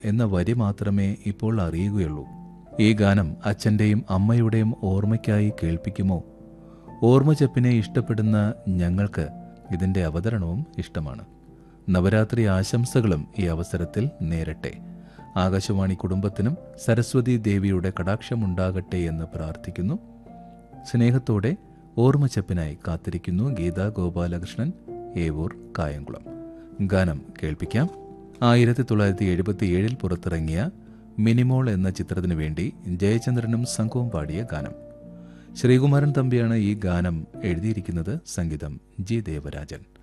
എന്ന വരി മാത്രമേ ഇപ്പോൾ അറിയുകയുള്ളൂ ഈ ഗാനം അച്ഛൻ്റെയും അമ്മയുടെയും ഓർമ്മയ്ക്കായി കേൾപ്പിക്കുമോ ഓർമ്മച്ചപ്പിനെ ഇഷ്ടപ്പെടുന്ന ഞങ്ങൾക്ക് ഇതിൻ്റെ അവതരണവും ഇഷ്ടമാണ് നവരാത്രി ആശംസകളും ഈ അവസരത്തിൽ നേരട്ടെ ആകാശവാണി കുടുംബത്തിനും സരസ്വതി ദേവിയുടെ കടാക്ഷമുണ്ടാകട്ടെ എന്ന് പ്രാർത്ഥിക്കുന്നു സ്നേഹത്തോടെ ഓർമ്മച്ചപ്പിനായി കാത്തിരിക്കുന്നു ഗീതാ ഗോപാലകൃഷ്ണൻ ഏവൂർ കായംകുളം ഗാനം കേൾപ്പിക്കാം ആയിരത്തി തൊള്ളായിരത്തി എഴുപത്തി ഏഴിൽ പുറത്തിറങ്ങിയ മിനിമോൾ എന്ന ചിത്രത്തിനു വേണ്ടി ജയചന്ദ്രനും സംഘവും പാടിയ ഗാനം ശ്രീകുമാരൻ തമ്പിയാണ് ഈ ഗാനം എഴുതിയിരിക്കുന്നത് സംഗീതം ജി ദേവരാജൻ